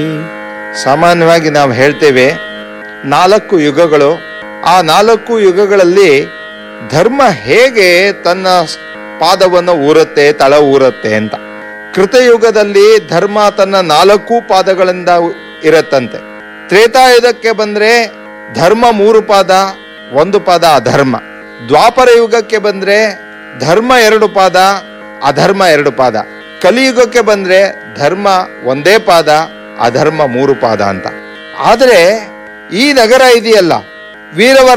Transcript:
ಸಾಮಾನ್ಯವಾಗಿ ನಾವು ಹೇಳ್ತೇವೆ ನಾಲ್ಕು ಯುಗಗಳು ಆ ನಾಲ್ಕು ಯುಗಗಳಲ್ಲಿ ಧರ್ಮ ಹೇಗೆ ತನ್ನ ಪಾದವನ್ನು ಊರುತ್ತೆ ತಳ ಊರುತ್ತೆ ಅಂತ ಕೃತಯುಗದಲ್ಲಿ ಧರ್ಮ ತನ್ನ ನಾಲ್ಕು ಪಾದಗಳಿಂದ ಇರತ್ತಂತೆ ತ್ರೇತಾಯುಗಕ್ಕೆ ಬಂದ್ರೆ ಧರ್ಮ ಮೂರು ಪಾದ ಒಂದು ಪಾದ ಅಧರ್ಮ ದ್ವಾಪರ ಯುಗಕ್ಕೆ ಬಂದ್ರೆ ಧರ್ಮ ಎರಡು ಪಾದ ಅಧರ್ಮ ಎರಡು ಪಾದ ಕಲಿಯುಗಕ್ಕೆ ಬಂದ್ರೆ ಧರ್ಮ ಒಂದೇ ಪಾದ ಅಧರ್ಮ ಮೂರು ಪಾದ ಅಂತ ಆದರೆ ಈ ನಗರ ಇದೆಯಲ್ಲ ವೀರವರ